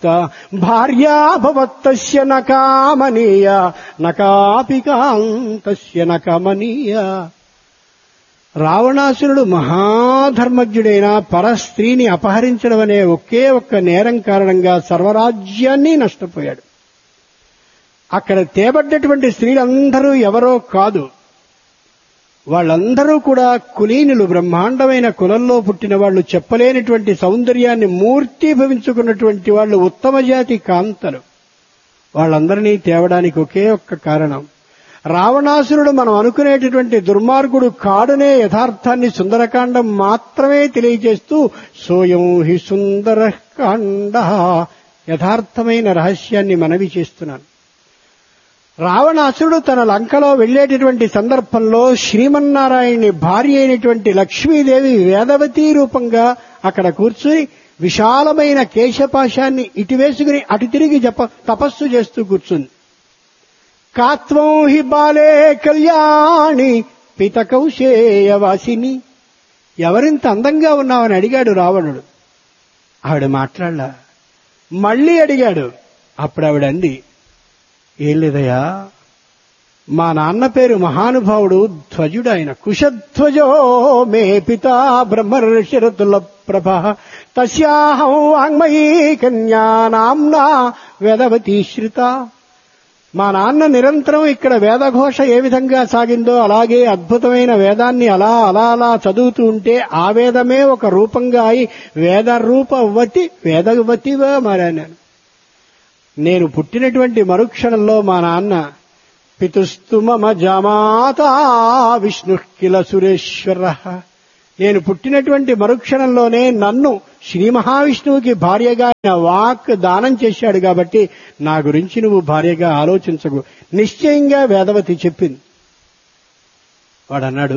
భార్యా భవత్తస్య నకామనీయ నకాపికాంతస్య నకమనీయ రావణాసురుడు మహాధర్మజ్ఞుడైన పరస్త్రీని అపహరించడం అనే ఒకే ఒక్క నేరం కారణంగా సర్వరాజ్యాన్ని నష్టపోయాడు అక్కడ తేబడ్డటువంటి స్త్రీలందరూ ఎవరో కాదు వాళ్ళందరూ కూడా కులీనులు బ్రహ్మాండమైన కులంలో పుట్టిన వాళ్ళు చెప్పలేనటువంటి సౌందర్యాన్ని మూర్తిభవించుకున్నటువంటి వాళ్ళు ఉత్తమ జాతి కాంతలు వాళ్ళందరినీ తేవడానికి ఒకే ఒక్క కారణం రావణాసురుడు మనం అనుకునేటటువంటి దుర్మార్గుడు కాడనే యథార్థాన్ని సుందరకాండం మాత్రమే తెలియజేస్తూ సోయం హి సుందర కాండ యథార్థమైన రహస్యాన్ని మనవి చేస్తున్నాను రావణాసురుడు తన లంకలో వెళ్లేటటువంటి సందర్భంలో శ్రీమన్నారాయణి భార్య అయినటువంటి లక్ష్మీదేవి వేదవతి రూపంగా అక్కడ కూర్చుని విశాలమైన కేశపాశాన్ని ఇటు వేసుకుని అటు తిరిగి జప తపస్సు చేస్తూ కూర్చుంది కాత్వం హి బాలే కళ్యాణి పితకౌశేయవాసిని ఎవరింత అందంగా ఉన్నావని అడిగాడు రావణుడు ఆవిడ మాట్లాడలా మళ్ళీ అడిగాడు అప్పుడు ఆవిడ అంది ఏం లేదయ్యా మా నాన్న పేరు మహానుభావుడు ధ్వజుడు ఆయన కుశధ్వజో మే పిత బ్రహ్మర్షరతుల ప్రభ తస్యాహం వాంగ్మయీ కన్యా నామ్నా వేదవతీ శ్రుత మా నాన్న నిరంతరం ఇక్కడ వేదఘోష ఏ విధంగా సాగిందో అలాగే అద్భుతమైన వేదాన్ని అలా అలా అలా చదువుతూ ఉంటే ఆ వేదమే ఒక రూపంగా అయి వేద రూపవతి వేదవతిగా మారాను నేను పుట్టినటువంటి మరుక్షణంలో మా నాన్న పితుస్తు మమ జమాత విష్ణు కిల సురేశ్వర నేను పుట్టినటువంటి మరుక్షణంలోనే నన్ను శ్రీ మహావిష్ణువుకి భార్యగా ఆయన వాక్ దానం చేశాడు కాబట్టి నా గురించి నువ్వు భార్యగా ఆలోచించకు నిశ్చయంగా వేదవతి చెప్పింది వాడన్నాడు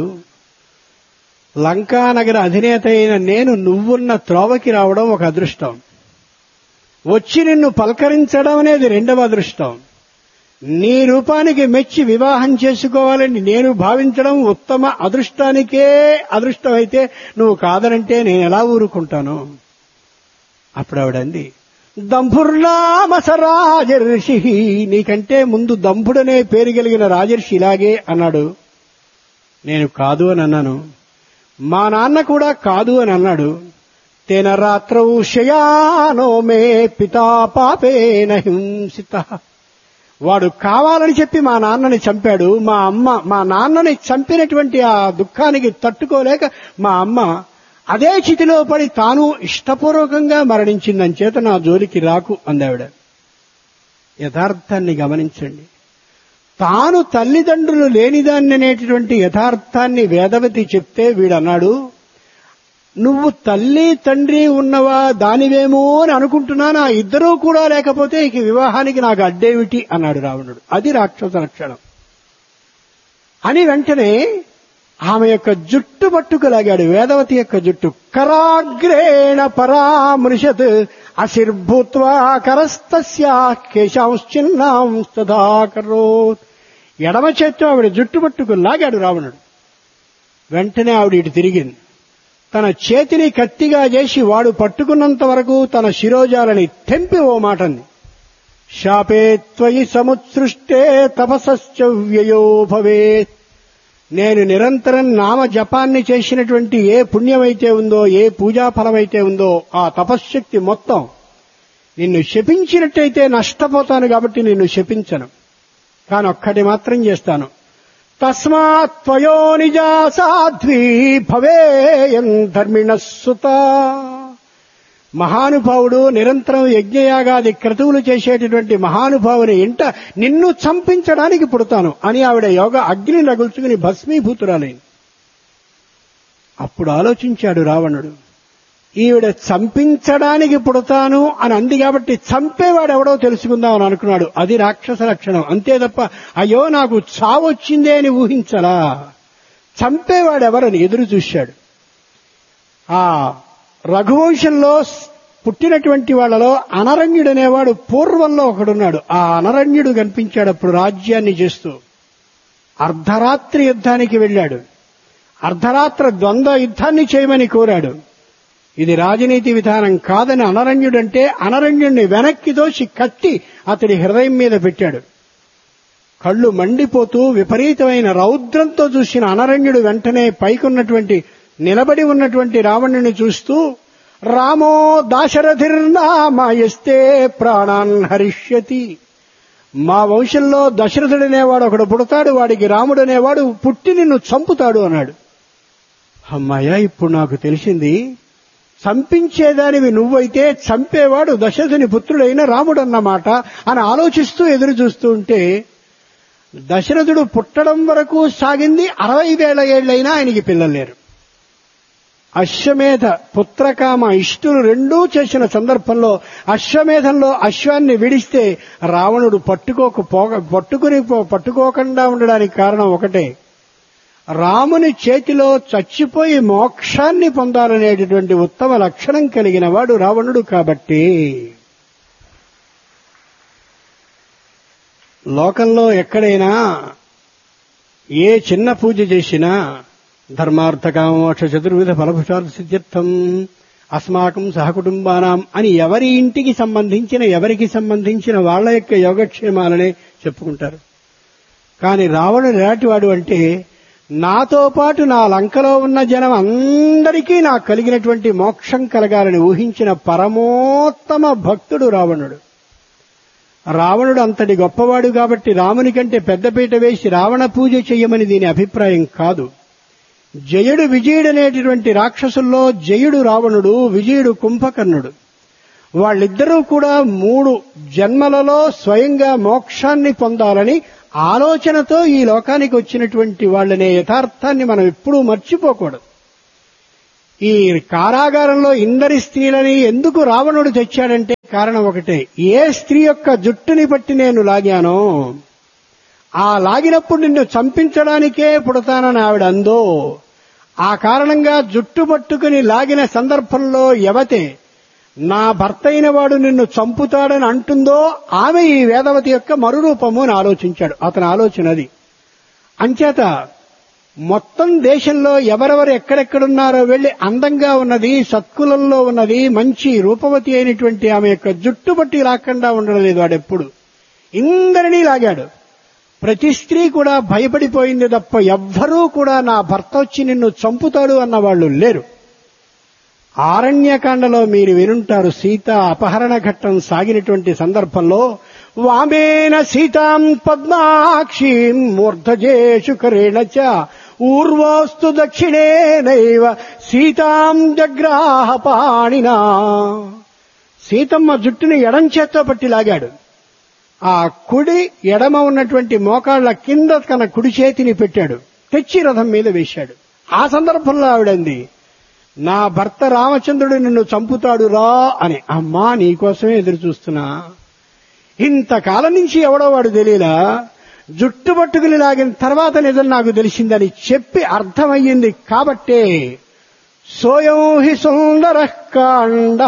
లంకానగర అధినేత అయిన నేను నువ్వున్న త్రోవకి రావడం ఒక అదృష్టం వచ్చి నిన్ను పలకరించడం అనేది రెండవ అదృష్టం నీ రూపానికి మెచ్చి వివాహం చేసుకోవాలని నేను భావించడం ఉత్తమ అదృష్టానికే అదృష్టం అయితే నువ్వు కాదనంటే నేను ఎలా ఊరుకుంటాను అప్పుడు ఆవిడంది దంభుర్నామస రాజర్షి నీకంటే ముందు దంభుడనే పేరు కలిగిన రాజర్షి ఇలాగే అన్నాడు నేను కాదు అని అన్నాను మా నాన్న కూడా కాదు అని అన్నాడు తేన రాత్రౌ శయానో మే పితా పాపేన హింసిత వాడు కావాలని చెప్పి మా నాన్నని చంపాడు మా అమ్మ మా నాన్నని చంపినటువంటి ఆ దుఃఖానికి తట్టుకోలేక మా అమ్మ అదే చితిలో పడి తాను ఇష్టపూర్వకంగా మరణించిందని చేత నా జోలికి రాకు అందావిడ యథార్థాన్ని గమనించండి తాను తల్లిదండ్రులు లేనిదాన్ని అనేటటువంటి యథార్థాన్ని వేదవతి చెప్తే వీడన్నాడు నువ్వు తల్లి తండ్రి ఉన్నవా దానివేమో అని అనుకుంటున్నాను ఆ ఇద్దరూ కూడా లేకపోతే ఇక వివాహానికి నాకు అడ్డేమిటి అన్నాడు రావణుడు అది రాక్షస లక్షణం అని వెంటనే ఆమె యొక్క జుట్టు పట్టుకులాగాడు వేదవతి యొక్క జుట్టు కరాగ్రేణ పరామృషత్ అశిర్భూత్వా కరస్తస్యా కేశాంశ్చిన్నాం తదాకరోత్ ఎడమ చేత్తో ఆవిడ జుట్టు పట్టుకు లాగాడు రావణుడు వెంటనే ఆవిడ ఇటు తిరిగింది తన చేతిని కత్తిగా చేసి వాడు పట్టుకున్నంత వరకు తన శిరోజాలని తెంపి ఓ మాటంది శాపే త్వయి సముత్సృష్టే తపసశ్చ వ్యయో భవేత్ నేను నిరంతరం నామ జపాన్ని చేసినటువంటి ఏ పుణ్యమైతే ఉందో ఏ పూజా ఫలమైతే ఉందో ఆ తపశ్శక్తి మొత్తం నిన్ను శపించినట్టయితే నష్టపోతాను కాబట్టి నిన్ను శపించను కాని ఒక్కటి మాత్రం చేస్తాను తస్మాత్ త్వయో నిజా సాధ్వీ భవేయం ధర్మిణ సుత మహానుభావుడు నిరంతరం యజ్ఞయాగాది క్రతువులు చేసేటటువంటి మహానుభావుని ఇంట నిన్ను చంపించడానికి పుడతాను అని ఆవిడ యోగ అగ్ని రగుల్చుకుని భస్మీభూతురాలైంది అప్పుడు ఆలోచించాడు రావణుడు ఈవిడ చంపించడానికి పుడతాను అని అంది కాబట్టి చంపేవాడు ఎవడో తెలుసుకుందాం అని అనుకున్నాడు అది రాక్షస లక్షణం అంతే తప్ప అయ్యో నాకు చావొచ్చిందే అని ఊహించలా చంపేవాడెవరని ఎదురు చూశాడు ఆ రఘువంశంలో పుట్టినటువంటి వాళ్ళలో అనరణ్యుడనేవాడు పూర్వంలో ఒకడున్నాడు ఆ అనరణ్యుడు కనిపించాడు అప్పుడు రాజ్యాన్ని చేస్తూ అర్ధరాత్రి యుద్ధానికి వెళ్ళాడు అర్ధరాత్ర ద్వంద్వ యుద్ధాన్ని చేయమని కోరాడు ఇది రాజనీతి విధానం కాదని అనరణ్యుడంటే అనరణ్యుడిని వెనక్కి దోసి కట్టి అతడి హృదయం మీద పెట్టాడు కళ్ళు మండిపోతూ విపరీతమైన రౌద్రంతో చూసిన అనరణ్యుడు వెంటనే పైకున్నటువంటి నిలబడి ఉన్నటువంటి రావణుని చూస్తూ రామో దాశరథిర్నామాయస్తే ప్రాణాన్ హరిష్యతి మా వంశంలో దశరథుడనేవాడు ఒకడు పుడతాడు వాడికి రాముడు అనేవాడు పుట్టి నిన్ను చంపుతాడు అన్నాడు అమ్మాయ ఇప్పుడు నాకు తెలిసింది చంపించేదానివి నువ్వైతే చంపేవాడు దశరథుని పుత్రుడైన రాముడన్నమాట అని ఆలోచిస్తూ ఎదురు చూస్తూ ఉంటే దశరథుడు పుట్టడం వరకు సాగింది అరవై వేల ఏళ్లైనా ఆయనకి పిల్లలు లేరు అశ్వమేధ పుత్రకామ ఇష్టులు రెండూ చేసిన సందర్భంలో అశ్వమేధంలో అశ్వాన్ని విడిస్తే రావణుడు పట్టుకోక పోక పట్టుకుని పో- పట్టుకోకుండా ఉండడానికి కారణం ఒకటే రాముని చేతిలో చచ్చిపోయి మోక్షాన్ని పొందాలనేటటువంటి ఉత్తమ లక్షణం కలిగిన వాడు రావణుడు కాబట్టి లోకంలో ఎక్కడైనా ఏ చిన్న పూజ చేసినా ధర్మార్థ కామోక్ష చతుర్విధ ఫలభుషాలు సిద్ధ్యర్థం అస్మాకం సహకుటుంబానాం అని ఎవరి ఇంటికి సంబంధించిన ఎవరికి సంబంధించిన వాళ్ళ యొక్క యోగక్షేమాలనే చెప్పుకుంటారు కానీ రావణుడు ఎలాంటివాడు అంటే నాతో పాటు నా లంకలో ఉన్న జనం అందరికీ నాకు కలిగినటువంటి మోక్షం కలగాలని ఊహించిన పరమోత్తమ భక్తుడు రావణుడు రావణుడు అంతటి గొప్పవాడు కాబట్టి రాముని కంటే పెద్దపీట వేసి రావణ పూజ చెయ్యమని దీని అభిప్రాయం కాదు జయుడు విజయుడనేటటువంటి రాక్షసుల్లో జయుడు రావణుడు విజయుడు కుంభకర్ణుడు వాళ్ళిద్దరూ కూడా మూడు జన్మలలో స్వయంగా మోక్షాన్ని పొందాలని ఆలోచనతో ఈ లోకానికి వచ్చినటువంటి వాళ్ళనే యథార్థాన్ని మనం ఎప్పుడూ మర్చిపోకూడదు ఈ కారాగారంలో ఇందరి స్త్రీలని ఎందుకు రావణుడు తెచ్చాడంటే కారణం ఒకటే ఏ స్త్రీ యొక్క జుట్టుని బట్టి నేను లాగానో ఆ లాగినప్పుడు నిన్ను చంపించడానికే పుడతానని ఆవిడ అందో ఆ కారణంగా జుట్టు పట్టుకుని లాగిన సందర్భంలో ఎవతే నా భర్త అయిన వాడు నిన్ను చంపుతాడని అంటుందో ఆమె ఈ వేదవతి యొక్క మరురూపము అని ఆలోచించాడు అతని ఆలోచన అది అంచేత మొత్తం దేశంలో ఎవరెవరు ఎక్కడెక్కడున్నారో వెళ్లి అందంగా ఉన్నది సత్కులంలో ఉన్నది మంచి రూపవతి అయినటువంటి ఆమె యొక్క జుట్టు పట్టి లాక్కుండా ఉండలేదు వాడెప్పుడు ఇందరినీ లాగాడు ప్రతి స్త్రీ కూడా భయపడిపోయింది తప్ప ఎవ్వరూ కూడా నా భర్త వచ్చి నిన్ను చంపుతాడు అన్న వాళ్ళు లేరు ఆరణ్యకాండలో మీరు వినుంటారు సీత అపహరణ ఘట్టం సాగినటువంటి సందర్భంలో వామేన సీతాం పద్మాక్షీం మూర్ధజేషు కరేణ చ ఊర్వోస్తు దక్షిణేనైవ సీతాం జగ్రాహ పాణినా సీతమ్మ జుట్టుని ఎడం చేత్తో పట్టి లాగాడు ఆ కుడి ఎడమ ఉన్నటువంటి మోకాళ్ల కింద తన కుడి చేతిని పెట్టాడు తెచ్చి రథం మీద వేశాడు ఆ సందర్భంలో ఆవిడంది నా భర్త రామచంద్రుడు నిన్ను చంపుతాడు రా అని అమ్మా నీకోసమే ఎదురు చూస్తున్నా ఇంతకాలం నుంచి ఎవడో వాడు తెలియలా జుట్టు పట్టుకుని లాగిన తర్వాత నిజం నాకు తెలిసిందని చెప్పి అర్థమయ్యింది కాబట్టే సోయం హి సుందర కాండ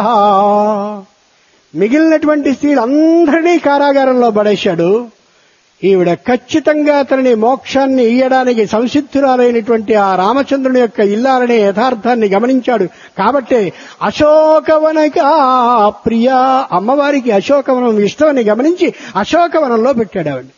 మిగిలినటువంటి స్త్రీలందరినీ కారాగారంలో పడేశాడు ఈవిడ ఖచ్చితంగా అతనిని మోక్షాన్ని ఇయ్యడానికి సంసిద్ధురాలైనటువంటి ఆ రామచంద్రుని యొక్క ఇల్లాలనే యథార్థాన్ని గమనించాడు కాబట్టే అశోకవనగా ప్రియ అమ్మవారికి అశోకవనం ఇష్టమని గమనించి అశోకవనంలో పెట్టాడు ఆవిడ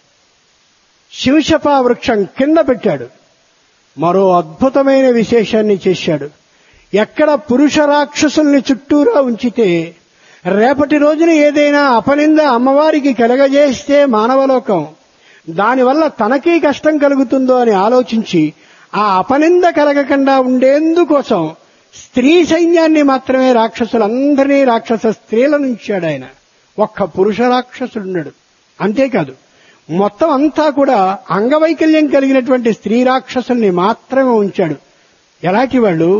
శివశపా వృక్షం కింద పెట్టాడు మరో అద్భుతమైన విశేషాన్ని చేశాడు ఎక్కడ పురుష రాక్షసుల్ని చుట్టూరా ఉంచితే రేపటి రోజున ఏదైనా అపనింద అమ్మవారికి కలగజేస్తే మానవలోకం దానివల్ల తనకీ కష్టం కలుగుతుందో అని ఆలోచించి ఆ అపనింద కలగకుండా ఉండేందుకోసం స్త్రీ సైన్యాన్ని మాత్రమే రాక్షసులందరినీ రాక్షస స్త్రీలను ఉంచాడు ఆయన ఒక్క పురుష రాక్షసుడున్నాడు అంతేకాదు మొత్తం అంతా కూడా అంగవైకల్యం కలిగినటువంటి స్త్రీ రాక్షసుల్ని మాత్రమే ఉంచాడు ఎలాంటి వాళ్ళు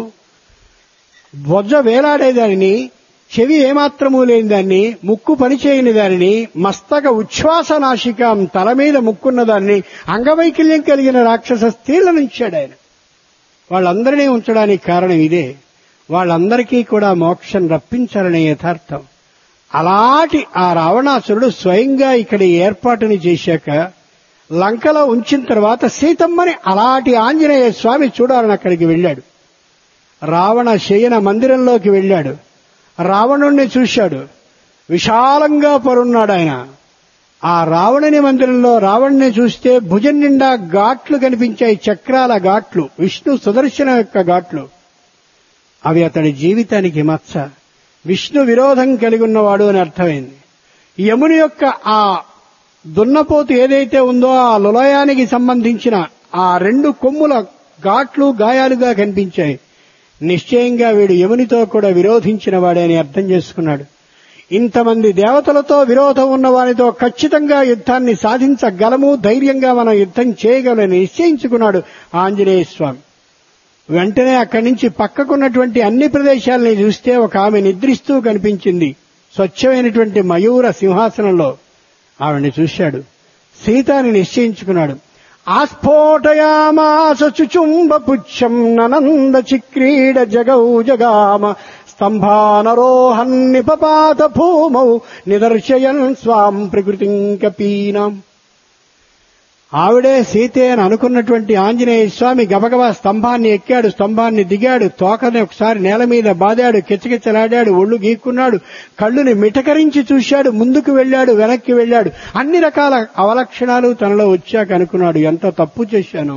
బొజ్జ వేలాడేదానిని చెవి ఏమాత్రము లేని దాన్ని ముక్కు పనిచేయని దానిని మస్తక ఉచ్ఛ్వాస నాశికం తల మీద ముక్కున్న దాన్ని అంగవైకల్యం కలిగిన రాక్షస స్త్రీలను ఉంచాడు ఆయన వాళ్ళందరినీ ఉంచడానికి కారణం ఇదే వాళ్ళందరికీ కూడా మోక్షం రప్పించాలనే యథార్థం అలాంటి ఆ రావణాసురుడు స్వయంగా ఇక్కడ ఈ ఏర్పాటుని చేశాక లంకలో ఉంచిన తర్వాత సీతమ్మని అలాంటి ఆంజనేయ స్వామి చూడాలని అక్కడికి వెళ్ళాడు రావణ శయన మందిరంలోకి వెళ్ళాడు రావణుణ్ణి చూశాడు విశాలంగా పరున్నాడు ఆయన ఆ రావణుని మందిరంలో రావణ్ణి చూస్తే భుజం నిండా ఘాట్లు కనిపించాయి చక్రాల ఘాట్లు విష్ణు సుదర్శన యొక్క ఘాట్లు అవి అతడి జీవితానికి మచ్చ విష్ణు విరోధం కలిగి ఉన్నవాడు అని అర్థమైంది యముని యొక్క ఆ దున్నపోతు ఏదైతే ఉందో ఆ లులయానికి సంబంధించిన ఆ రెండు కొమ్ముల ఘాట్లు గాయాలుగా కనిపించాయి నిశ్చయంగా వీడు యమునితో కూడా విరోధించిన వాడే అని అర్థం చేసుకున్నాడు ఇంతమంది దేవతలతో విరోధం ఉన్న వారితో ఖచ్చితంగా యుద్ధాన్ని సాధించగలము ధైర్యంగా మనం యుద్ధం చేయగలని నిశ్చయించుకున్నాడు ఆంజనేయ స్వామి వెంటనే అక్కడి నుంచి పక్కకున్నటువంటి అన్ని ప్రదేశాలని చూస్తే ఒక ఆమె నిద్రిస్తూ కనిపించింది స్వచ్ఛమైనటువంటి మయూర సింహాసనంలో ఆవిడ్ని చూశాడు సీతాని నిశ్చయించుకున్నాడు ఆస్ఫోటయామాస చుచుంబ పుచ్చం ననంద చిక్రీడ జగౌ జగామ స్తంభానరోహన్ నిపపాత భూమౌ నిదర్శయన్ స్వాం ప్రకృతిం కపీనాం ఆవిడే సీతే అని అనుకున్నటువంటి ఆంజనేయ స్వామి గబగబా స్తంభాన్ని ఎక్కాడు స్తంభాన్ని దిగాడు తోకని ఒకసారి నేల మీద బాదాడు కిచకిచలాడాడు ఒళ్ళు గీక్కున్నాడు కళ్ళుని మిటకరించి చూశాడు ముందుకు వెళ్ళాడు వెనక్కి వెళ్ళాడు అన్ని రకాల అవలక్షణాలు తనలో వచ్చాక అనుకున్నాడు ఎంత తప్పు చేశాను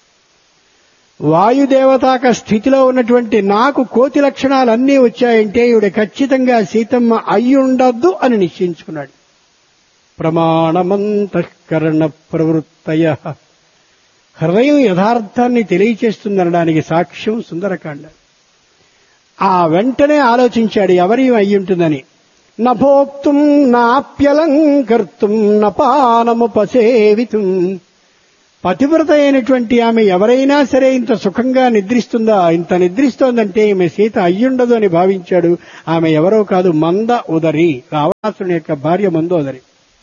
వాయుదేవతాక స్థితిలో ఉన్నటువంటి నాకు కోతి లక్షణాలన్నీ వచ్చాయంటే ఈవిడ ఖచ్చితంగా సీతమ్మ అయ్యుండద్దు అని నిశ్చయించుకున్నాడు ప్రమాణమంతఃకరణ ప్రవృత్తయ హృదయం యథార్థాన్ని తెలియచేస్తుందనడానికి సాక్ష్యం సుందరకాండ ఆ వెంటనే ఆలోచించాడు ఎవరి అయ్యుంటుందని నభోక్తుం నాప్యలంకర్తుం నపానముపసేవితుం పతివ్రత అయినటువంటి ఆమె ఎవరైనా సరే ఇంత సుఖంగా నిద్రిస్తుందా ఇంత నిద్రిస్తోందంటే ఈమె సీత అయ్యుండదు అని భావించాడు ఆమె ఎవరో కాదు మంద ఉదరి రావణాసుని యొక్క భార్య మందోదరి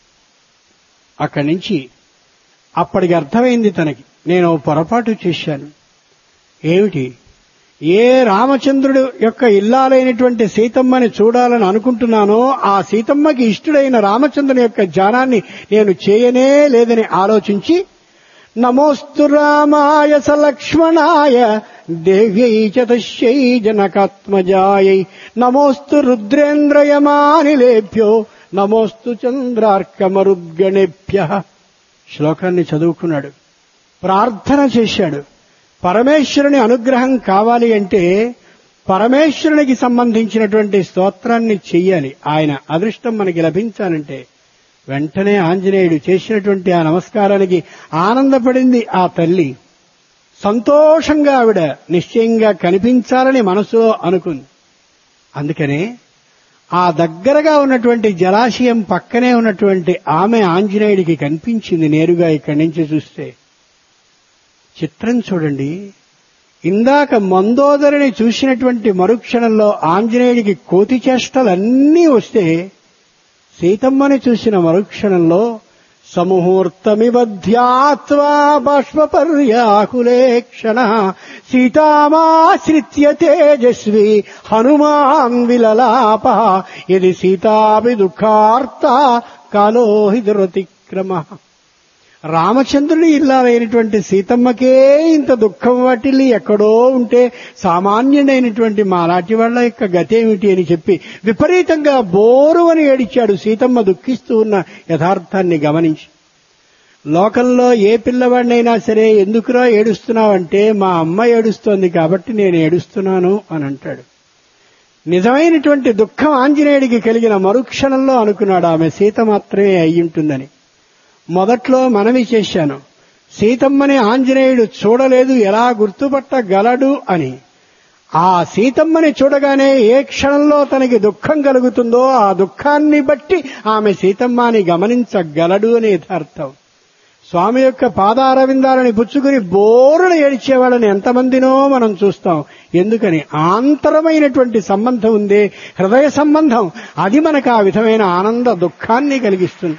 అక్కడి నుంచి అప్పటికి అర్థమైంది తనకి నేను పొరపాటు చేశాను ఏమిటి ఏ రామచంద్రుడు యొక్క ఇల్లాలైనటువంటి సీతమ్మని చూడాలని అనుకుంటున్నానో ఆ సీతమ్మకి ఇష్టుడైన రామచంద్రుని యొక్క ధ్యానాన్ని నేను చేయనే లేదని ఆలోచించి నమోస్తు రామాయ సలక్ష్మణాయ దేవ్యై చ తస్యై జనకాత్మజాయై నమోస్తు రుద్రేంద్రయమానిలేభ్యో నమోస్తు చంద్రార్కమరుద్గణేభ్య శ్లోకాన్ని చదువుకున్నాడు ప్రార్థన చేశాడు పరమేశ్వరుని అనుగ్రహం కావాలి అంటే పరమేశ్వరునికి సంబంధించినటువంటి స్తోత్రాన్ని చెయ్యాలి ఆయన అదృష్టం మనకి లభించాలంటే వెంటనే ఆంజనేయుడు చేసినటువంటి ఆ నమస్కారానికి ఆనందపడింది ఆ తల్లి సంతోషంగా ఆవిడ నిశ్చయంగా కనిపించాలని మనసులో అనుకుంది అందుకనే ఆ దగ్గరగా ఉన్నటువంటి జలాశయం పక్కనే ఉన్నటువంటి ఆమె ఆంజనేయుడికి కనిపించింది నేరుగా ఇక్కడి నుంచి చూస్తే చిత్రం చూడండి ఇందాక మందోదరిని చూసినటువంటి మరుక్షణంలో ఆంజనేయుడికి కోతి చేష్టలన్నీ వస్తే సీతమ్మని చూసిన మరుక్షణంలో సముహూర్తమివధ్యాత్వా బాష్పర్యాకులే క్షణ సీతామాశ్రిత్య తేజస్వి హనుమాన్ విలలాప ఇది సీతాపి దుఃఖార్త కాలో హి దురతిక్రమ రామచంద్రుడి ఇల్లాలైనటువంటి సీతమ్మకే ఇంత దుఃఖం వాటిల్లి ఎక్కడో ఉంటే సామాన్యుడైనటువంటి మాలాంటి వాళ్ళ యొక్క గతేమిటి అని చెప్పి విపరీతంగా బోరు అని ఏడిచాడు సీతమ్మ దుఃఖిస్తూ ఉన్న యథార్థాన్ని గమనించి లోకంలో ఏ పిల్లవాడినైనా సరే ఎందుకురా ఏడుస్తున్నావంటే మా అమ్మ ఏడుస్తోంది కాబట్టి నేను ఏడుస్తున్నాను అని అంటాడు నిజమైనటువంటి దుఃఖం ఆంజనేయుడికి కలిగిన మరుక్షణంలో అనుకున్నాడు ఆమె సీత మాత్రమే అయ్యుంటుందని మొదట్లో మనవి చేశాను సీతమ్మని ఆంజనేయుడు చూడలేదు ఎలా గుర్తుపట్టగలడు అని ఆ సీతమ్మని చూడగానే ఏ క్షణంలో తనకి దుఃఖం కలుగుతుందో ఆ దుఃఖాన్ని బట్టి ఆమె సీతమ్మని గమనించగలడు అని యథార్థం స్వామి యొక్క పాదారవిందాలని పుచ్చుకుని బోరున ఏడిచేవాళ్ళని ఎంతమందినో మనం చూస్తాం ఎందుకని ఆంతరమైనటువంటి సంబంధం ఉందే హృదయ సంబంధం అది మనకు ఆ విధమైన ఆనంద దుఃఖాన్ని కలిగిస్తుంది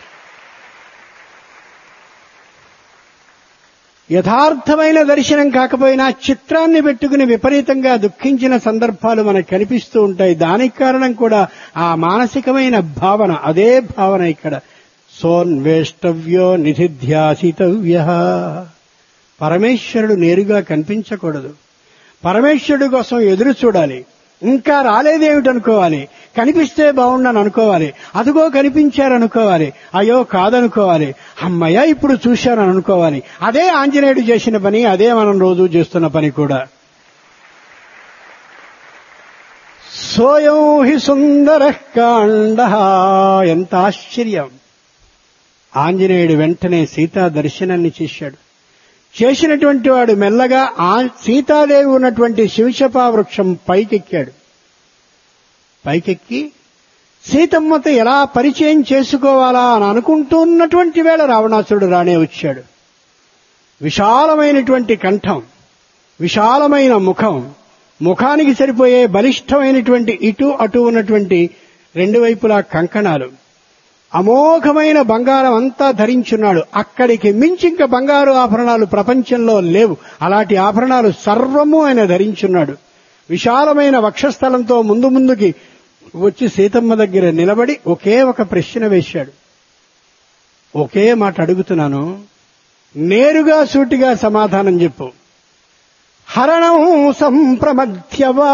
యథార్థమైన దర్శనం కాకపోయినా చిత్రాన్ని పెట్టుకుని విపరీతంగా దుఃఖించిన సందర్భాలు మనకు కనిపిస్తూ ఉంటాయి దానికి కారణం కూడా ఆ మానసికమైన భావన అదే భావన ఇక్కడ సోన్వేష్టవ్యో నిధిధ్యాసితవ్య పరమేశ్వరుడు నేరుగా కనిపించకూడదు పరమేశ్వరుడి కోసం ఎదురు చూడాలి ఇంకా రాలేదేమిటనుకోవాలి కనిపిస్తే బాగుండని అనుకోవాలి అదిగో కనిపించారనుకోవాలి అయ్యో కాదనుకోవాలి అమ్మయ్య ఇప్పుడు చూశానని అనుకోవాలి అదే ఆంజనేయుడు చేసిన పని అదే మనం రోజు చేస్తున్న పని కూడా సోయం హి సుందర కాండ ఎంత ఆశ్చర్యం ఆంజనేయుడు వెంటనే సీతా దర్శనాన్ని చేశాడు చేసినటువంటి వాడు మెల్లగా ఆ సీతాదేవి ఉన్నటువంటి శివశపా వృక్షం పైకెక్కాడు పైకెక్కి సీతమ్మతో ఎలా పరిచయం చేసుకోవాలా అని అనుకుంటున్నటువంటి వేళ రావణాసురుడు రానే వచ్చాడు విశాలమైనటువంటి కంఠం విశాలమైన ముఖం ముఖానికి సరిపోయే బలిష్టమైనటువంటి ఇటు అటు ఉన్నటువంటి రెండు వైపులా కంకణాలు అమోఘమైన బంగారం అంతా ధరించున్నాడు అక్కడికి మించి ఇంకా బంగారు ఆభరణాలు ప్రపంచంలో లేవు అలాంటి ఆభరణాలు సర్వము ఆయన ధరించున్నాడు విశాలమైన వక్షస్థలంతో ముందు ముందుకి వచ్చి సీతమ్మ దగ్గర నిలబడి ఒకే ఒక ప్రశ్న వేశాడు ఒకే మాట అడుగుతున్నాను నేరుగా సూటిగా సమాధానం చెప్పు హరణం సంప్రమధ్యవా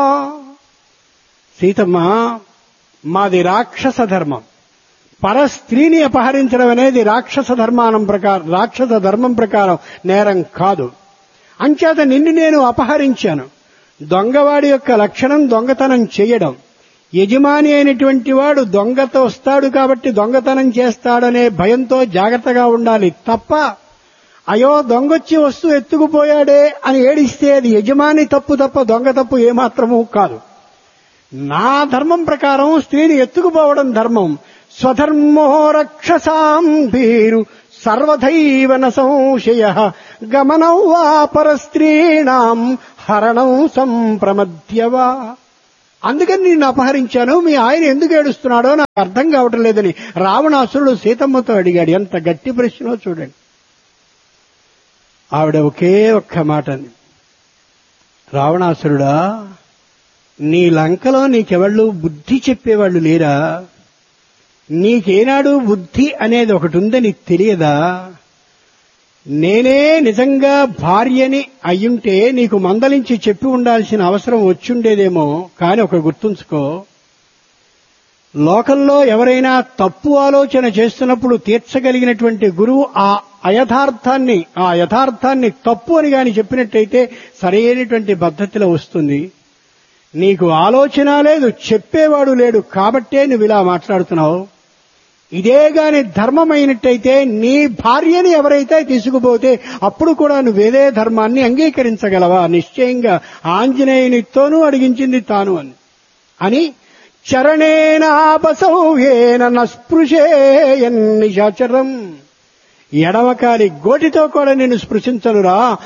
సీతమ్మ మాది రాక్షస ధర్మం పర స్త్రీని అపహరించడం అనేది రాక్షస ధర్మానం ప్రకారం రాక్షస ధర్మం ప్రకారం నేరం కాదు అంచేత నిన్ను నేను అపహరించాను దొంగవాడి యొక్క లక్షణం దొంగతనం చేయడం యజమాని అయినటువంటి వాడు దొంగతో వస్తాడు కాబట్టి దొంగతనం చేస్తాడనే భయంతో జాగ్రత్తగా ఉండాలి తప్ప అయ్యో దొంగొచ్చి వస్తువు ఎత్తుకుపోయాడే అని ఏడిస్తే అది యజమాని తప్పు తప్ప దొంగ తప్పు ఏమాత్రమూ కాదు నా ధర్మం ప్రకారం స్త్రీని ఎత్తుకుపోవడం ధర్మం స్వధర్మో రక్షసాం భీరు సర్వధైవన సంశయ గమనం వా పరస్త్రీణాం హరణం సంప్రమధ్యవా అందుకని నిన్ను అపహరించాను మీ ఆయన ఎందుకు ఏడుస్తున్నాడో నాకు అర్థం కావటం లేదని రావణాసురుడు సీతమ్మతో అడిగాడు ఎంత గట్టి ప్రశ్నో చూడండి ఆవిడ ఒకే ఒక్క మాట అంది రావణాసురుడా నీ లంకలో నీకెవళ్ళు బుద్ధి చెప్పేవాళ్ళు లేరా నీకేనాడు బుద్ధి అనేది ఒకటి ఉందని తెలియదా నేనే నిజంగా భార్యని అయ్యుంటే నీకు మందలించి చెప్పి ఉండాల్సిన అవసరం వచ్చుండేదేమో కాని ఒక గుర్తుంచుకో లోకంలో ఎవరైనా తప్పు ఆలోచన చేస్తున్నప్పుడు తీర్చగలిగినటువంటి గురువు ఆ అయథార్థాన్ని ఆ యథార్థాన్ని తప్పు అని గాని చెప్పినట్టయితే సరైనటువంటి పద్ధతిలో వస్తుంది నీకు ఆలోచన లేదు చెప్పేవాడు లేడు కాబట్టే నువ్వు ఇలా మాట్లాడుతున్నావు ఇదే గాని ధర్మమైనట్టయితే నీ భార్యని ఎవరైతే తీసుకుపోతే అప్పుడు కూడా నువ్వేదే ధర్మాన్ని అంగీకరించగలవా నిశ్చయంగా ఆంజనేయునితోనూ అడిగించింది తాను అని అని చరణేనాపసౌహేన నస్పృశేయన్నిశాచరం ఎడవకాలి గోటితో కూడా నేను స్పృశించనురా